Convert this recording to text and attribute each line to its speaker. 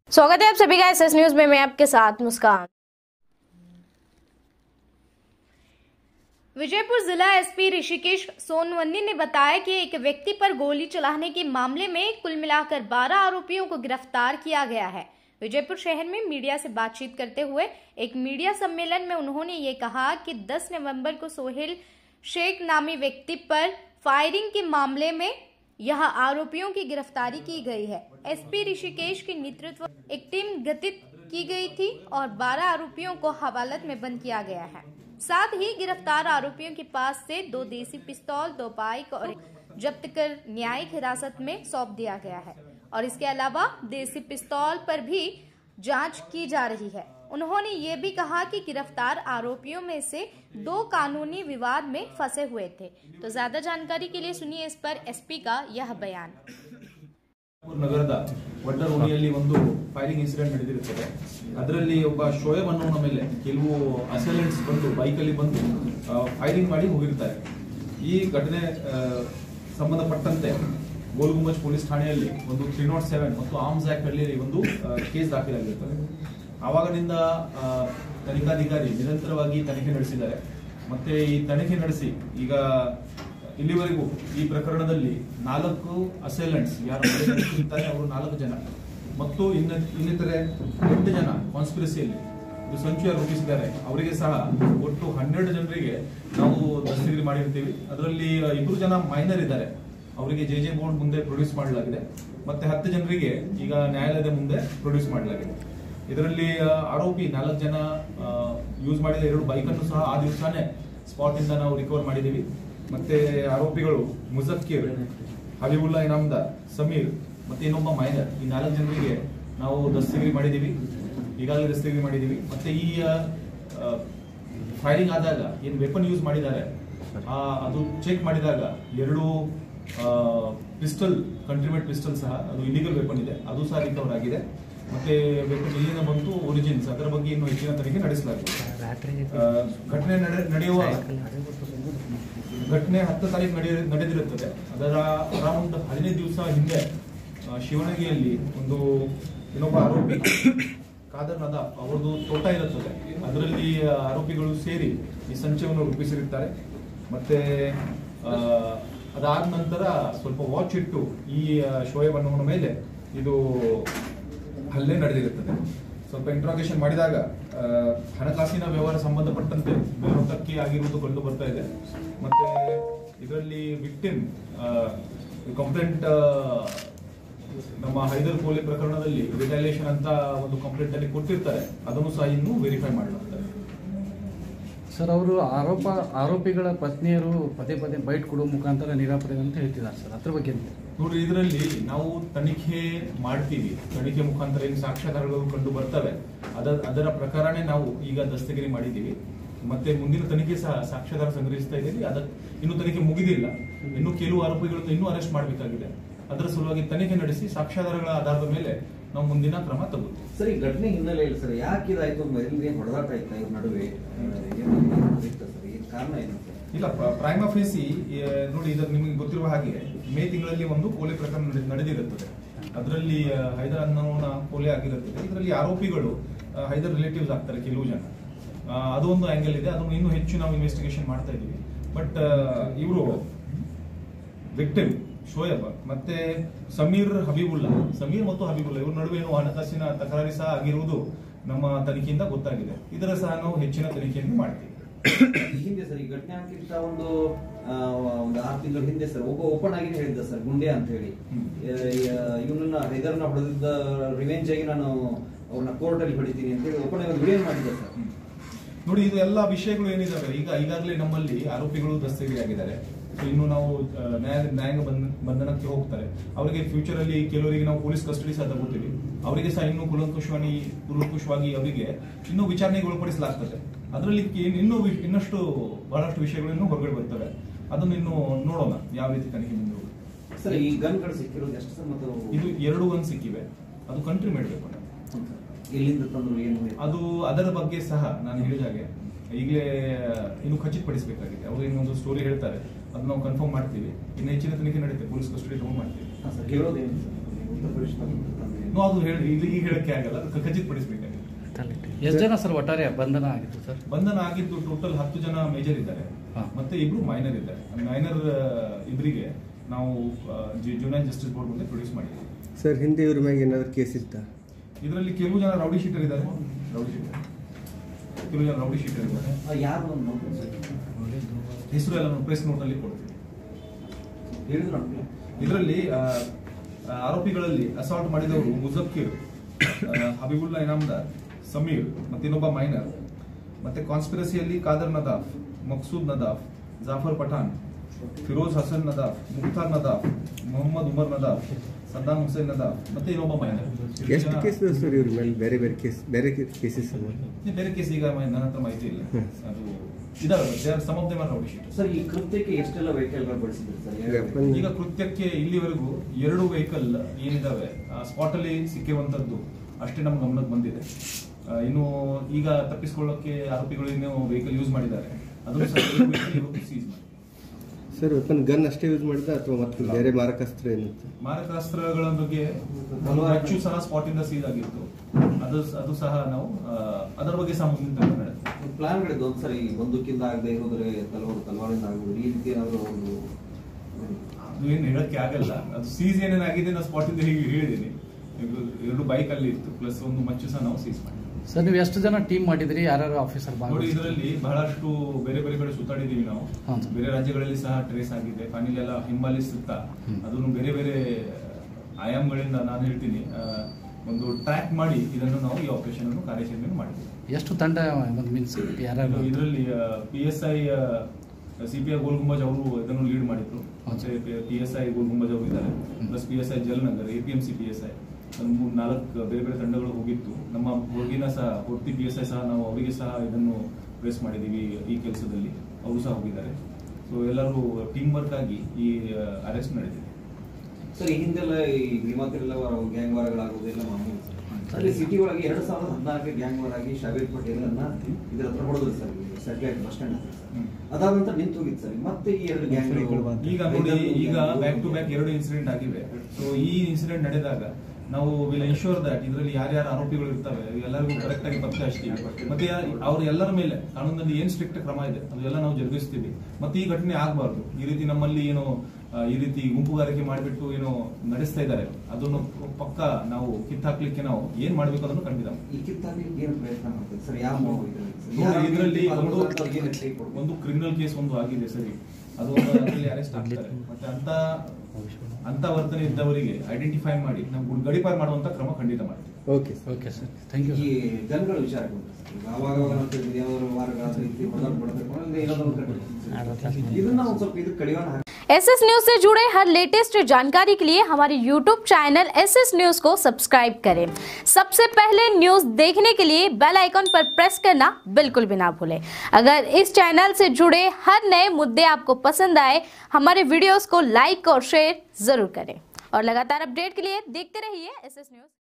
Speaker 1: स्वागत है आप सभी का एस एस न्यूज में मैं आपके साथ मुस्कान विजयपुर जिला एसपी ऋषिकेश सोनवन्नी ने बताया कि एक व्यक्ति पर गोली चलाने के मामले में कुल मिलाकर 12 आरोपियों को गिरफ्तार किया गया है विजयपुर शहर में मीडिया से बातचीत करते हुए एक मीडिया सम्मेलन में उन्होंने ये कहा कि 10 नवंबर को सोहेल शेख नामी व्यक्ति पर फायरिंग के मामले में यह आरोपियों की गिरफ्तारी की गई है एसपी ऋषिकेश के नेतृत्व एक टीम गठित की गई थी और 12 आरोपियों को हवालत में बंद किया गया है साथ ही गिरफ्तार आरोपियों के पास से दो देसी पिस्तौल दो बाइक और जब्त कर न्यायिक हिरासत में सौंप दिया गया है और इसके अलावा देसी पिस्तौल पर भी जांच की जा रही है उन्होंने ये भी कहा कि गिरफ्तार आरोपियों में से दो कानूनी विवाद में फंसे हुए थे तो ज्यादा जानकारी के लिए सुनिए इस पर एसपी का यह बयान
Speaker 2: ಬೆಂಗಳೂರು ನಗರದ ವಡ್ಡರ್ ಓಣಿಯಲ್ಲಿ ಒಂದು ಫೈರಿಂಗ್ ಇನ್ಸಿಡೆಂಟ್ ನಡೆದಿರುತ್ತದೆ ಅದರಲ್ಲಿ ಒಬ್ಬ ಶೋಯಬ್ ಅನ್ನೋನ ಮೇಲೆ ಕೆಲವು ಅಸೈಲೆಂಟ್ಸ್ ಬಂದು ಬೈಕಲ್ಲಿ ಬಂದು ಫೈರಿಂಗ್ ಮಾಡಿ ಹೋಗಿರ್ತಾರೆ ಈ ಘಟನೆ ಆ, ಸಂಬಂಧಪಟ್ಟಂತೆ ಗೋಲ್ ಗುಂಬಜ್ ಪೊಲೀಸ್ ಠಾಣೆಯಲ್ಲಿ ಒಂದು ತ್ರೀ ನಾಟ್ ಸೆವೆನ್ ಮತ್ತು ಆರ್ಮ್ಸ್ ಆಕ್ಟ್ ಅಲ್ಲಿ ಒಂದು ಕೇಸ್ ದಾಖಲಾಗಿರುತ್ತದೆ ಆವಾಗನಿಂದ ಆ, ತನಿಖಾಧಿಕಾರಿ ನಿರಂತರವಾಗಿ ತನಿಖೆ ನಡೆಸಿದ್ದಾರೆ ಮತ್ತೆ ಈ ತನಿಖೆ ನಡೆಸಿ ಈಗ ಇಲ್ಲಿವರೆಗೂ ಈ ಪ್ರಕರಣದಲ್ಲಿ ನಾಲ್ಕು ಅಸೈಲೆಂಟ್ಸ್ ಯಾರು ಇರ್ತಾರೆ ಅವರು ನಾಲ್ಕು ಜನ ಮತ್ತು ಇನ್ನ ಇನ್ನಿತರೆ ಎಂಟು ಜನ ಕಾನ್ಸ್ಪಿರಸಿಯಲ್ಲಿ ಇದು ಸಂಚು ರೂಪಿಸಿದ್ದಾರೆ ಅವರಿಗೆ ಸಹ ಒಟ್ಟು ಹನ್ನೆರಡು ಜನರಿಗೆ ನಾವು ದಸ್ತಗಿರಿ ಮಾಡಿರ್ತೀವಿ ಅದರಲ್ಲಿ ಇಬ್ಬರು ಜನ ಮೈನರ್ ಇದ್ದಾರೆ ಅವರಿಗೆ ಜೆ ಜೆ ಬೋರ್ಡ್ ಮುಂದೆ ಪ್ರೊಡ್ಯೂಸ್ ಮಾಡಲಾಗಿದೆ ಮತ್ತೆ ಹತ್ತು ಜನರಿಗೆ ಈಗ ನ್ಯಾಯಾಲಯದ ಮುಂದೆ ಪ್ರೊಡ್ಯೂಸ್ ಮಾಡಲಾಗಿದೆ ಇದರಲ್ಲಿ ಆ, ಆರೋಪಿ ನಾಲ್ಕು ಜನ ಯೂಸ್ ಮಾಡಿದ ಎರಡು ಬೈಕನ್ನು ಸಹ ಆ ದಿವಸನೇ ಸ್ಪಾಟ್ ಇಂದ ನಾವು ರಿಕವರ್ ಮಾಡಿದ್ದೀವಿ ಮತ್ತೆ ಆರೋಪಿಗಳು ಮುಜಕ್ಕಿರ್ ಹಬೀಬುಲ್ಲಾ ಇನಾಮ್ದಾರ್ ಸಮೀರ್ ಮತ್ತೆ ಇನ್ನೊಬ್ಬ ಮೈನರ್ ಈ ನಾಲ್ಕು ಜನರಿಗೆ ನಾವು ದಸ್ತಗಿರಿ ಮಾಡಿದ್ದೀವಿ ಈಗಾಗಲೇ ದಸ್ತಗಿರಿ ಮಾಡಿದ್ದೀವಿ ಮತ್ತೆ ಈ ಫೈರಿಂಗ್ ಆದಾಗ ಏನು ವೆಪನ್ ಯೂಸ್ ಮಾಡಿದ್ದಾರೆ ಆ, ಅದು ಚೆಕ್ ಮಾಡಿದಾಗ ಎರಡು ಪಿಸ್ಟಲ್ ಕಂಟ್ರಿಮೇಟ್ ಪಿಸ್ಟಲ್ ಸಹ ಅದು ಇಲಿಗಲ್ ವೆಪನ್ ಇದೆ ಅದು ಸಹ ರಿಕವರ್ ಆಗಿದೆ ಮತ್ತೆ ವೆಪನ್ ಎಲ್ಲಿಂದ ಬಂತು ಒರಿಜಿನ್ಸ್ ಅದರ ಬಗ್ಗೆ ಇನ್ನು ಹೆಚ್ಚಿನ ತನಿಖೆ ನಡೆಸಲಾಗಿದೆ ಆ, ಘಟನೆ ನಡೆ- ನಡೆಯುವ ಘಟನೆ ಹತ್ತು ತಾರೀಕು ನಡೆಯ ನಡೆದಿರುತ್ತದೆ ಅದರ ಅರೌಂಡ್ ಹದಿನೈದು ದಿವಸ ಹಿಂದೆ ಆ, ಶಿವಣಗಿಯಲ್ಲಿ ಒಂದು ಇನ್ನೊಬ್ಬ ಆರೋಪಿ ಖಾದರ್ ನದಾಫ್ ಅವರದು ತೋಟ ಇರುತ್ತದೆ ಅದರಲ್ಲಿ ಆ, ಆರೋಪಿಗಳು ಸೇರಿ ಈ ಸಂಚಯವನ್ನು ರೂಪಿಸಿರುತ್ತಾರೆ ಮತ್ತೆ ಆ, ಅದಾದ ನಂತರ ಸ್ವಲ್ಪ ವಾಚ್ ಇಟ್ಟು ಈ ಆ, ಶೋಯಬ್ ಅನ್ನೋನ ಮೇಲೆ ಇದು ಹಲ್ಲೆ ನಡೆದಿರುತ್ತದೆ ಸ್ವಲ್ಪ ಇಂಟ್ರಾಗೇಷನ್ ಮಾಡಿದಾಗ ಆ, ಹಣಕಾಸಿನ ವ್ಯವಹಾರ ಸಂಬಂಧಪಟ್ಟಂತೆ ಬೆರೊಕ್ಕಿ ಆಗಿರುವುದು ಕಂಡು ಬರ್ತಾ ಇದೆ ಮತ್ತೆ ಇದರಲ್ಲಿ ವಿಕ್ಟಿಮ್ ಕಂಪ್ಲೇಂಟ್ ನಮ್ಮ ಹೈದರ್ ಕೋಲಿ ಪ್ರಕರಣದಲ್ಲಿ ರಿಟೈಲೇಷನ್ ಅಂತ ಒಂದು ಕಂಪ್ಲೇಂಟ್ ಅಲ್ಲಿ ಕೊಟ್ಟಿರ್ತಾರೆ ಅದನ್ನು ಸಹ ಇನ್ನೂ ವೆರಿಫೈ ಮಾಡಲಾಗ್ತದೆ
Speaker 3: ಸರ್ ಅವರು ಆರೋಪ ಆರೋಪಿಗಳ ಪತ್ನಿಯರು ಪದೇ ಪದೇ ಬೈಟ್ ಕೊಡುವ ಮುಖಾಂತರ ನಿರಾಪರಾಧಿ ಅಂತ ಹೇಳ್ತಿದ್ದಾರೆ ಸರ್ ಅದ್ರ ಬಗ್ಗೆ ಏನು?
Speaker 2: ನೋಡ್ರಿ ಇದರಲ್ಲಿ ನಾವು ತನಿಖೆ ಮಾಡ್ತೀವಿ ತನಿಖೆ ಮುಖಾಂತರ ಏನು ಸಾಕ್ಷ್ಯಾಧಾರಗಳು ಕಂಡು ಬರ್ತವೆ ಅದ ಅದರ ಪ್ರಕಾರನೇ ನಾವು ಈಗ ದಸ್ತಗಿರಿ ಮಾಡಿದ್ದೀವಿ ಮತ್ತೆ ಮುಂದಿನ ತನಿಖೆ ಸಹ ಸಾಕ್ಷ್ಯಾಧಾರ ಸಂಗ್ರಹಿಸ್ತಾ ಇದ್ದೀವಿ ಅದ ಇನ್ನು ತನಿಖೆ ಮುಗಿದಿಲ್ಲ ಇನ್ನು ಕೆಲವು ಆರೋಪಿಗಳನ್ನು ಇನ್ನೂ ಅರೆಸ್ಟ್ ಮಾಡಬೇಕಾಗಿದೆ ಅದರ ಸಲುವಾಗಿ ತನಿಖೆ ನಡೆಸಿ ಸಾಕ್ಷ್ಯಾಧಾರಗಳ ಆಧಾರದ ಮೇಲೆ ನಾವು ಮುಂದಿನ ಕ್ರಮ ತಗೋತೀವಿ
Speaker 4: ಸರ್ ಈ ಘಟನೆ ಹಿನ್ನೆಲೆಯಲ್ಲಿ ಸರ್ ಯಾಕೆ ಇದಾಯ್ತು ಮೇಲಿಂದ ಹೊಡೆದಾಟ ಆಯ್ತಾ ಇವ್ರ ನಡುವೆ ಆ, ಏನು ಇತ್ತು ಸರ್ ಏನ್ ಕಾರಣ ಏನು ಸರ್
Speaker 2: ಇಲ್ಲ ಪ್ರೈಮ ಫೇಸಿ ನೋಡಿ ಇದು ನಿಮಗೆ ಗೊತ್ತಿರುವ ಹಾಗೆ ಮೇ ತಿಂಗಳಲ್ಲಿ ಒಂದು ಕೊಲೆ ಪ್ರಕರಣ ನಡೆ- ನಡೆದಿರುತ್ತದೆ ಅದರಲ್ಲಿ ಆ, ಹೈದರ್ ಅನ್ನೋನ ಕೊಲೆ ಆಗಿರುತ್ತದೆ ಇದರಲ್ಲಿ ಆರೋಪಿಗಳು ಆ, ಹೈದರ್ ರಿಲೇಟಿವ್ಸ್ ಆಗ್ತಾರೆ ಕೆಲವು ಜನ ಆ, ಅದು ಒಂದು ಆಂಗಲ್ ಇದೆ ಅದನ್ನು ಇನ್ನೂ ಹೆಚ್ಚು ನಾವು ಇನ್ವೆಸ್ಟಿಗೇಷನ್ ಮಾಡ್ತಾ ಇದ್ದೀವಿ ಬಟ್ ಇವರು ವಿಕ್ಟಿಮ್ ಶೋಯಬ್ ಮತ್ತೆ ಸಮೀರ್ ಹಬೀಬುಲ್ಲಾ ಸಮೀರ್ ಮತ್ತು ಹಬೀಬುಲ್ಲಾ ಇವ್ರ ನಡುವೆ ಏನು ಹಣಕಾಸಿನ ತಕರಾರಿ ಸಹ ಆಗಿರುವುದು ನಮ್ಮ ತನಿಖೆಯಿಂದ ಗೊತ್ತಾಗಿದೆ ಇದರ ಸಹ ನಾವು ಹೆಚ್ಚಿನ ತನಿಖೆಯನ್ನು ಮಾಡ್ತೀವಿ
Speaker 4: ಈ ಹಿಂದೆ ಸರ್ ಈ ಘಟನೆ ಆಗ್ತಿದ್ದ ಒಂದು ಆ, ಒಂದು ಆರು ತಿಂಗಳ ಹಿಂದೆ ಸರ್ ಒಬ್ಬ ಓಪನ್ ಆಗಿ ಹೇಳಿದ್ದ ಸರ್ ಗುಂಡೆ ಅಂತ ಹೇಳಿ
Speaker 2: ಹ್ಮ್.
Speaker 4: ಇವನನ್ನ ಹೈದರ್ನ ಹೊಡೆದಿದ್ದ ರಿವೆಂಜ್ ಆಗಿ ನಾನು ಅವ್ರನ್ನ ಕೋರ್ಟ್ ಅಲ್ಲಿ ಹೊಡಿತೀನಿ ಅಂತ ಹೇಳಿ ಓಪನ್ ಆಗಿ ಒಂದು ವಿಡಿಯೋ ಮಾಡಿದ್ದ ಸರ್
Speaker 2: ನೋಡಿ ಇದು ಎಲ್ಲ ವಿಷಯಗಳು ಏನಿದಾವೆ ಈಗ ಈಗಾಗಲೇ ನಮ್ಮಲ್ಲಿ ಆರೋಪಿಗಳು ದಸ್ತಗಿರಿ ಆಗಿದ್ದಾರೆ So ಇನ್ನು ನಾವು ಆ, ನ್ಯಾಯ ನ್ಯಾಯಾಂಗ ಬಂಧ- ಬಂಧನಕ್ಕೆ ಹೋಗ್ತಾರೆ ಅವರಿಗೆ ಫ್ಯೂಚರ್ ಅಲ್ಲಿ ಕೆಲವರಿಗೆ ನಾವು ಪೊಲೀಸ್ ಕಸ್ಟಡಿ ಸಹ ತಗೋತೀವಿ ಅವರಿಗೆ ಸಹ ಇನ್ನೂ ಕುಲಂಕುಷವಾಗಿ ಕುಲಂಕುಷವಾಗಿ ಅವರಿಗೆ ಇನ್ನೂ ವಿಚಾರಣೆಗೆ ಒಳಪಡಿಸಲಾಗ್ತದೆ ಅದರಲ್ಲಿ ಏನ್- ಇನ್ನೂ ವಿ- ಇನ್ನಷ್ಟು ಬಹಳಷ್ಟು ವಿಷಯಗಳು ಇನ್ನೂ ಹೊರಗಡೆ ಬರ್ತವೆ ಅದನ್ನು ಇನ್ನು ನೋಡೋಣ ಯಾವ ರೀತಿ ತನಿಖೆ ಮುಂದೆ ಹೋಗುತ್ತೆ
Speaker 4: ಸರ್ ಈ ಗನ್ಗಳು ಸಿಕ್ಕಿರೋದು ಎಷ್ಟು ಸರ್ ಮತ್ತು
Speaker 2: ಇದು ಎರಡು ಒಂದು ಸಿಕ್ಕಿವೆ ಅದು ಕಂಟ್ರಿ ಮಾಡಬೇಕು
Speaker 4: ಹ್ಮ್ ಸರ್. ಎಲ್ಲಿಂದ ತಂದ್ರು ಏನು
Speaker 2: ಅದು ಅದರ ಬಗ್ಗೆ ಸಹ ನಾನು ಹೇಳಿದ ಹಾಗೆ ಈಗಲೇ ಇನ್ನು ಖಚಿತಪಡಿಸಬೇಕಾಗಿದೆ ಅವರು ಇನ್ನೊಂದು ಸ್ಟೋರಿ ಹೇಳ್ತಾರೆ ಅದು ನಾವು ಕನ್ಫರ್ಮ್ ಮಾಡ್ತೀವಿ ಇನ್ನು ಹೆಚ್ಚಿನ ತನಿಖೆ ನಡೀತೆ ಪೊಲೀಸ್ ಕಸ್ಟಡಿ ತಗೊಂಡು ಮಾಡ್ತೀವಿ
Speaker 4: ಹಾ ಸರ್ ಕೇಳೋದೇನು ಸರ್ ಉತ್ತರ ಪ್ರದೇಶದಲ್ಲಿ
Speaker 2: ಇನ್ನೂ ಅದು ಹೇಳಿ ಇಲ್ಲಿ ಈಗ ಹೇಳಕ್ಕೆ ಆಗಲ್ಲ ಅದು ಖಚಿತಪಡಿಸಬೇಕಾಗಿದೆ
Speaker 3: ಎಷ್ಟು ಜನ ಸರ್ ಒಟ್ಟಾರೆ ಬಂಧನ ಆಗಿತ್ತು ಸರ್
Speaker 2: ಬಂಧನ ಆಗಿದ್ದು ಟೋಟಲ್ ಹತ್ತು ಜನ ಮೇಜರ್ ಇದ್ದಾರೆ
Speaker 3: ಹಾ.
Speaker 2: ಮತ್ತೆ ಇಬ್ರು ಮೈನರ್ ಇದ್ದಾರೆ ಮೈನರ್ ಇಬ್ಬರಿಗೆ ನಾವು ಜೂನಿಯರ್ ಜಸ್ಟಿಸ್ ಬೋರ್ಡ್ ಮುಂದೆ ಪ್ರೊಡ್ಯೂಸ್ ಮಾಡಿದ್ದೀವಿ
Speaker 5: ಸರ್ ಹಿಂದೆ ಇವ್ರ ಮ್ಯಾಗ ಏನಾದ್ರು ಕೇಸ್ ಇತ್ತಾ
Speaker 2: ಇದರಲ್ಲಿ ಕೆಲವು ಜನ ರೌಡಿ ಶೀಟರ್ ಇದ್ದಾರೆ ರೌಡಿ ಶೀಟರ್ ಕೆಲವು ಜನ ರೌಡಿ ಶೀಟರ್ ಇದ್ದಾರೆ
Speaker 4: ಯಾರು ಒಂದು ನೋಡ್ತೀನಿ ಸರ್
Speaker 2: ಹೆಸರು ಎಲ್ಲ ನಾವು ಪ್ರೆಸ್ ನೋಟ್ ಅಲ್ಲಿ ಕೊಡ್ತೀವಿ
Speaker 4: ಹೇಳಿದ್ರು ನಮ್ಗೆ
Speaker 2: ಇದರಲ್ಲಿ ಆ, ಆ, ಆರೋಪಿಗಳಲ್ಲಿ ಅಸಾಲ್ಟ್ ಮಾಡಿದವರು ಮುಜಕ್ಕಿರ್ ಆ, ಹಬೀಬುಲ್ಲಾ ಇನಾಮ್ದಾರ್ ಸಮೀರ್ ಮತ್ತೆ ಇನ್ನೊಬ್ಬ ಮೈನರ್ ಮತ್ತೆ ಕಾನ್ಸ್ಪಿರಸಿಯಲ್ಲಿ ಕಾದರ್ ನದಾಫ್ ಮಕ್ಸೂದ್ ನದಾಫ್ ಜಾಫರ್ ಪಠಾಣ್ ಫಿರೋಜ್ ಹಸನ್ ನದಾಫ್ ಮುಖ್ತಾರ್ ನದಾಫ್ ಮೊಹಮ್ಮದ್ ಉಮರ್ ನದಾಫ್ ಸದ್ದಾಂ ಹುಸೇನ್ ನದಾಫ್ ಮತ್ತೆ ಇನ್ನೊಬ್ಬ ಮೈನರ್
Speaker 5: ಎಷ್ಟು ಕೇಸ್ ಸರ್ ಇವ್ರ ಮೇಲೆ ಬೇರೆ ಬೇರೆ ಕೇಸ್ ಬೇರೆ ಕೇಸಸ್
Speaker 2: ಬೇರೆ ಕೇಸ್ ಈಗ ಮ- ನನ್ನ ಹತ್ರ ಮಾಹಿತಿ ಇಲ್ಲ ಅದು ಇದಾವೆ some of them are rowdy sheeter
Speaker 4: sir ಈ ಕೃತ್ಯಕ್ಕೆ ಎಷ್ಟೆಲ್ಲ ವೆಹಿಕಲ್ಗಳು ಬಳಸಿದ್ರು ಸರ್ ಯಾವ್ಯಾವ
Speaker 5: Weapon-
Speaker 2: ಈಗ ಕೃತ್ಯಕ್ಕೆ ಇಲ್ಲಿವರೆಗೂ ಎರಡು ವೆಹಿಕಲ್ ಏನಿದಾವೆ ಸ್ಪಾಟ್ ಅಲ್ಲಿ ಸಿಕ್ಕಿರುವಂತದ್ದು ಅಷ್ಟೇ ನಮ್ಮ ಗಮನಕ್ಕೆ ಬಂದಿದೆ ಆ, ಇನ್ನು ಈಗ ತಪ್ಪಿಸ್ಕೊಳ್ಳೋಕೆ ಆರೋಪಿಗಳು ಇನ್ನೂ ವೆಹಿಕಲ್ ಯೂಸ್ ಮಾಡಿದ್ದಾರೆ ಅದನ್ನು ಸಹ ಸೀಸ್ ಮಾಡಿ
Speaker 5: ಸರ್ ವೆಪನ್ ಗನ್ ಅಷ್ಟೇ ಯೂಸ್ ಮಾಡಿದ ಅಥವಾ ಮತ್ತೆ ಬೇರೆ ಮಾರಕಾಸ್ತ್ರ ಏನಿತ್ತು
Speaker 2: ಮಾರಕಾಸ್ತ್ರಗಳ ಬಗ್ಗೆ ಒಂದು ಅಚ್ಚು ಸಹ ಸ್ಪಾಟ್ ಇಂದ ಸೀಸ್ ಆಗಿತ್ತು ಅದು ಅದು ಸಹ ನಾವು ಆ, ಅದರ ಬಗ್ಗೆ ಸಹ ಮುಂದಿನ ತನಿಖೆ ನಡೆಯುತ್ತೆ.
Speaker 4: ಪ್ಲಾನ್ಗಳಿದ್ದು ಒಂದ್ಸರಿ ಬಂದೂಕಿಂದ ಆಗದೆ ಇರೋದ್ರೆ ತಲವಾರು ತಲವಾರಿಂದ ಆಗೋದು ಈ ರೀತಿ ಏನಾದ್ರು ಒಂದು
Speaker 2: ಅದು ಏನು ಹೇಳಕ್ಕೆ ಆಗಲ್ಲ ಅದು ಸೀಸ್ ಏನೇನಾಗಿದೆ ನಾವು ಸ್ಪಾಟ್ ಇಂದ ಹೀಗೆ ಹೇಳಿದ್ದೀನಿ ಇದು ಎರಡು ಬೈಕ್ ಅಲ್ಲಿ ಇತ್ತು ಪ್ಲಸ್ ಒಂದು ಮಚ್ಚು ಸಹ ನಾವು ಸೀಸ್ ಮಾಡಿದ್ವಿ
Speaker 3: ಸರ್ ನೀವು ಎಷ್ಟು ಜನ ಟೀಮ್ ಮಾಡಿದ್ರಿ ಯಾರ್ಯಾರು ಆಫೀಸರ್
Speaker 2: ನೋಡಿ ಇದರಲ್ಲಿ ಬಹಳಷ್ಟು ಬೇರೆ ಬೇರೆ ಕಡೆ ಸುತ್ತಾಡಿದೀವಿ ನಾವು
Speaker 3: ಹೌದು.
Speaker 2: ಬೇರೆ ರಾಜ್ಯಗಳಲ್ಲಿ ಸಹ ಟ್ರೇಸ್ ಆಗಿದೆ ಫೈನಲ್ ಎಲ್ಲ ಹಿಂಬಾಲಿಸುತ್ತಾ
Speaker 3: ಹ್ಮ್.
Speaker 2: ಅದನ್ನು ಬೇರೆ ಬೇರೆ ಆಯಾಮಗಳಿಂದ ನಾನು ಹೇಳ್ತೀನಿ ಆ, ಒಂದು ಟ್ರ್ಯಾಕ್ ಮಾಡಿ ಇದನ್ನು ನಾವು ಈ ಆಪರೇಷನ್ ಅನ್ನು ಕಾರ್ಯಾಚರಣೆ ಮಾಡಿದ್ದೀವಿ
Speaker 3: ಎಷ್ಟು ತಂಡ ಒಂದು ಮೀನ್ಸ್ ಯಾರ್ಯಾರು
Speaker 2: ಇದರಲ್ಲಿ P S I C P I Gol Gumbaz ಅವರು ಇದನ್ನು ಲೀಡ್ ಮಾಡಿದ್ರು ಮತ್ತೆ P S I Gol Gumbaz ಅವರು ಇದ್ದಾರೆ plus P S I Jalnagar A P M C P S I ಒಂದು ಮೂರು ನಾಲ್ಕು ಬೇರೆ ಬೇರೆ ತಂಡಗಳು ಹೋಗಿತ್ತು ನಮ್ಮ ಹೊರಗಿನ ಸಹ ಹೊರ್ತಿ ಪಿ ಎಸ್ ಐ ಸಹ ನಾವು ಅವರಿಗೆ ಸಹ ಇದನ್ನು ಪ್ಲೇಸ್ ಮಾಡಿದ್ದೀವಿ ಈ ಕೆಲಸದಲ್ಲಿ ಅವರು ಸಹ ಹೋಗಿದ್ದಾರೆ ಸೊ ಎಲ್ಲರೂ ಟೀಮ್ ವರ್ಕ್ ಆಗಿ ಈ ಅರೆಸ್ಟ್ ನಡೆದಿದೆ
Speaker 4: ಸರ್ ಈ ಹಿಂದೆಲ್ಲ ಈ ವಿಮಾತೆಲ್ಲ ಗ್ಯಾಂಗ್ ವಾರಗಳಾಗೋದೆಲ್ಲ ಮಾಮೂಲಿ ಸರ್ ಅಲ್ಲಿ ಸಿಟಿ ಒಳಗೆ ಎರಡ್ ಸಾವಿರದ ಹದಿನಾಲ್ಕು ಗ್ಯಾಂಗ್ ವಾರ್ ಆಗಿ ಶಾಬೀರ್ ಪಟೇಲ್ ಅನ್ನ ಇದ್ರ ಹತ್ರ ಹೊಡೆದ್ರು ಸರ್ ಸೆಟಲೈಟ್ ಬಸ್ ಸ್ಟ್ಯಾಂಡ್ ಹತ್ರ ಸರ್
Speaker 2: ಹ್ಮ್.
Speaker 4: ಅದಾದ ನಂತರ ನಿಂತು ಹೋಗಿತ್ತು ಸರ್ ಮತ್ತೆ ಈ ಎರಡು ಗ್ಯಾಂಗ್
Speaker 2: ಈಗ ನೋಡಿ ಈಗ ಬ್ಯಾಕ್ ಟು ಬ್ಯಾಕ್ ಎರಡು ಇನ್ಸಿಡೆಂಟ್ ಆಗಿವೆ ಸೊ ಈ ಇನ್ಸಿಡೆಂಟ್ ನಡೆದಾಗ ನಾವು ವಿಲ್ ಎನ್ಶೋರ್ ದಟ್ ಇದರಲ್ಲಿ ಯಾರ್ಯಾರು ಆರೋಪಿಗಳು ಇರ್ತವೆ ಎಲ್ಲರಿಗೂ ಕರೆಕ್ಟ್ ಆಗಿ ಪತ್ತೆ ಹಚ್ತೀವಿ ಮತ್ತೆ ಅವ್ರ ಎಲ್ಲರ ಮೇಲೆ ಕಾನೂನಲ್ಲಿ ಏನ್ ಸ್ಟ್ರಿಕ್ಟ್ ಕ್ರಮ ಇದೆ ಅದೆಲ್ಲ ನಾವು ಜರುಗಿಸ್ತೀವಿ ಮತ್ತೆ ಈ ಘಟನೆ ಆಗಬಾರ್ದು ಈ ರೀತಿ ನಮ್ಮಲ್ಲಿ ಏನೋ ಆ, ಈ ರೀತಿ ಗುಂಪುಗಾರಿಕೆ ಮಾಡಿಬಿಟ್ಟು ಏನೋ ನಡೆಸ್ತಾ ಇದ್ದಾರೆ ಅದನ್ನು ಪಕ್ಕ ನಾವು ಕಿತ್ತಾಕ್ಲಿಕ್ಕೆ ನಾವು ಏನ್ ಮಾಡ್ಬೇಕು ಅದನ್ನು ಖಂಡಿತ
Speaker 4: ಈ ಕಿತ್ತಾಕ್ಲಿಕ್ಕೆ ಏನು ಪ್ರಯತ್ನ ಮಾಡ್ತಾರೆ ಸರ್ ಯಾವ ನೋವು ಇದರಲ್ಲಿ ಸರ್?
Speaker 2: ನೋಡಿ,
Speaker 4: ಯಾರು
Speaker 2: ಇದರಲ್ಲಿ
Speaker 4: ಪಾಲ್ಗೊಂಡ್ರು
Speaker 2: ಒಂದು
Speaker 4: ಅಂಥವ್ರಿಗೆ ಏನು ಕೈ ಕೊಡ್ಬೇಕು?
Speaker 2: ಒಂದು ಕ್ರಿಮಿನಲ್ ಕೇಸ್ ಒಂದು ಆಗಿದೆ ಸರಿ ಅದು ಒಂದು ಅದರಲ್ಲಿ ಅರೆಸ್ಟ್ ಆಗ್ತಾರೆ ಮತ್ತೆ ಅಂತ ಅಂತ ವರ್ತನೆ ಇದ್ದವರಿಗೆ ಐಡೆಂಟಿಫೈ ಮಾಡಿ ನಾವು ಗಡಿಪಾರ್ ಮಾಡುವಂತ ಕ್ರಮ ಖಂಡಿತ ಮಾಡ್ತೀವಿ
Speaker 5: okay sir
Speaker 3: okay sir thank you
Speaker 4: ಈ ಜನಗಳ ವಿಚಾರ ಬಂದ್ರೆ ಸರ್, ಈಗ ಅವಾಗ ಅವಾಗ ನಾವು ಕೇಳ್ತೀವಿ, ಯಾವ್ದಾದ್ರು ವಾರಗಳಾದ್ರೆ ಈ ರೀತಿ ಹೊಡೆದಾಟ ಬಿಡಬೇಕು ಅಂದ್ರೆ ಏನಾದ್ರು ಒಂದು ಕಟ್ಟಿ. ಇದನ್ನ ಒಂದು ಸ್ವಲ್ಪ ಇದು ಕಡಿವಾಣ ಹಾಕಿ
Speaker 1: एस एस न्यूज से जुड़े हर लेटेस्ट जानकारी के लिए हमारे YouTube channel S S news को सब्सक्राइब करें सबसे पहले न्यूज देखने के लिए बेल आइकन पर प्रेस करना बिल्कुल भी ना भूलें अगर इस चैनल से जुड़े हर नए मुद्दे आपको पसंद आए हमारे वीडियोस को लाइक और शेयर जरूर करें और लगातार अपडेट के लिए देखते रहिए एस एस न्यूज